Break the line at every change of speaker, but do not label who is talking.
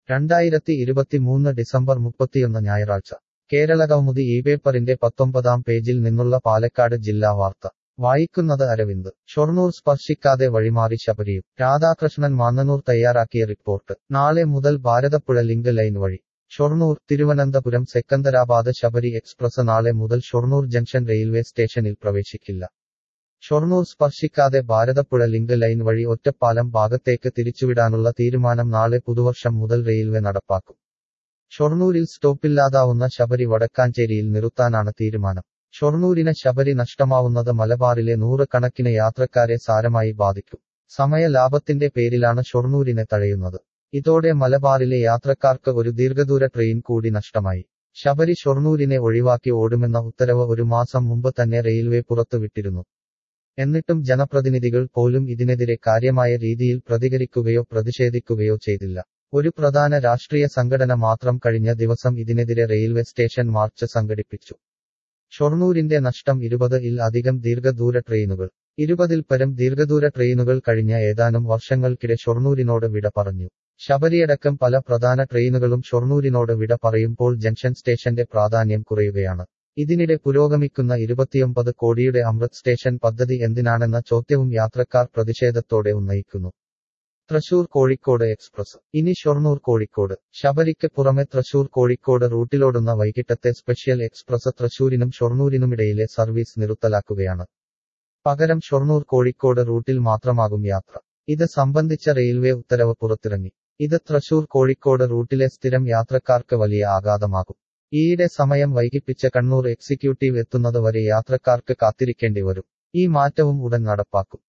രണ്ടായിരത്തി ഇരുപത്തിമൂന്ന് ഡിസംബർ മുപ്പത്തിയൊന്ന് ഞായറാഴ്ച കേരളകൗമുദി ഈ പേപ്പറിന്റെ പത്തൊമ്പതാം പേജിൽ നിന്നുള്ള പാലക്കാട് ജില്ലാ വാർത്ത വായിക്കുന്നത് അരവിന്ദ് ഷൊർണൂർ സ്പർശിക്കാതെ വഴിമാറി ശബരിയും രാധാകൃഷ്ണൻ മാന്നനൂർ തയ്യാറാക്കിയ റിപ്പോർട്ട് നാളെ മുതൽ ഭാരതപ്പുഴ ലിങ്ക് ലൈൻ വഴി ഷൊർണൂർ തിരുവനന്തപുരം സെക്കന്ദരാബാദ് ശബരി എക്സ്പ്രസ് നാളെ മുതൽ ഷൊർണൂർ ജംഗ്ഷൻ റെയിൽവേ സ്റ്റേഷനിൽ പ്രവേശിക്കില്ല ഷൊർണൂർ സ്പർശിക്കാതെ ഭാരതപ്പുഴ ലിങ്ക് ലൈൻ വഴി ഒറ്റപ്പാലം ഭാഗത്തേക്ക് തിരിച്ചുവിടാനുള്ള തീരുമാനം നാളെ പുതുവർഷം മുതൽ റെയിൽവേ നടപ്പാക്കും ഷൊർണൂരിൽ സ്റ്റോപ്പില്ലാതാവുന്ന ശബരി വടക്കാഞ്ചേരിയിൽ നിർത്താനാണ് തീരുമാനം ഷൊർണൂരിന് ശബരി നഷ്ടമാവുന്നത് മലബാറിലെ നൂറുകണക്കിന് യാത്രക്കാരെ സാരമായി ബാധിക്കും സമയ ലാഭത്തിന്റെ പേരിലാണ് ഷൊർണൂരിനെ തഴയുന്നത് ഇതോടെ മലബാറിലെ യാത്രക്കാർക്ക് ഒരു ദീർഘദൂര ട്രെയിൻ കൂടി നഷ്ടമായി ശബരി ഷൊർണൂരിനെ ഒഴിവാക്കി ഓടുമെന്ന ഉത്തരവ് ഒരു മാസം മുമ്പ് തന്നെ റെയിൽവേ പുറത്തുവിട്ടിരുന്നു എന്നിട്ടും ജനപ്രതിനിധികൾ പോലും ഇതിനെതിരെ കാര്യമായ രീതിയിൽ പ്രതികരിക്കുകയോ പ്രതിഷേധിക്കുകയോ ചെയ്തില്ല ഒരു പ്രധാന രാഷ്ട്രീയ സംഘടന മാത്രം കഴിഞ്ഞ ദിവസം ഇതിനെതിരെ റെയിൽവേ സ്റ്റേഷൻ മാർച്ച് സംഘടിപ്പിച്ചു ഷൊർണൂരിന്റെ നഷ്ടം ഇരുപത് ഇൽ അധികം ദീർഘദൂര ട്രെയിനുകൾ ഇരുപതിൽ പരം ദീർഘദൂര ട്രെയിനുകൾ കഴിഞ്ഞ ഏതാനും വർഷങ്ങൾക്കിടെ ഷൊർണൂരിനോട് വിട പറഞ്ഞു ശബരിയടക്കം പല പ്രധാന ട്രെയിനുകളും ഷൊർണൂരിനോട് വിട പറയുമ്പോൾ ജംഗ്ഷൻ സ്റ്റേഷന്റെ പ്രാധാന്യം കുറയുകയാണ് ഇതിനിടെ പുരോഗമിക്കുന്ന ഇരുപത്തിയൊമ്പത് കോടിയുടെ അമൃത് സ്റ്റേഷൻ പദ്ധതി എന്തിനാണെന്ന ചോദ്യവും യാത്രക്കാർ പ്രതിഷേധത്തോടെ ഉന്നയിക്കുന്നു തൃശൂർ കോഴിക്കോട് എക്സ്പ്രസ് ഇനി ഷൊർണൂർ കോഴിക്കോട് ശബരിക്ക് പുറമെ തൃശൂർ കോഴിക്കോട് റൂട്ടിലോടുന്ന വൈകിട്ടത്തെ സ്പെഷ്യൽ എക്സ്പ്രസ് തൃശൂരിനും ഷൊർണൂരിനുമിടയിലെ സർവീസ് നിർത്തലാക്കുകയാണ് പകരം ഷൊർണൂർ കോഴിക്കോട് റൂട്ടിൽ മാത്രമാകും യാത്ര ഇത് സംബന്ധിച്ച റെയിൽവേ ഉത്തരവ് പുറത്തിറങ്ങി ഇത് തൃശൂർ കോഴിക്കോട് റൂട്ടിലെ സ്ഥിരം യാത്രക്കാർക്ക് വലിയ ആഘാതമാകും ഈയിടെ സമയം വൈകിപ്പിച്ച കണ്ണൂർ എക്സിക്യൂട്ടീവ് എത്തുന്നത് വരെ യാത്രക്കാർക്ക് കാത്തിരിക്കേണ്ടി വരും ഈ മാറ്റവും ഉടൻ നടപ്പാക്കും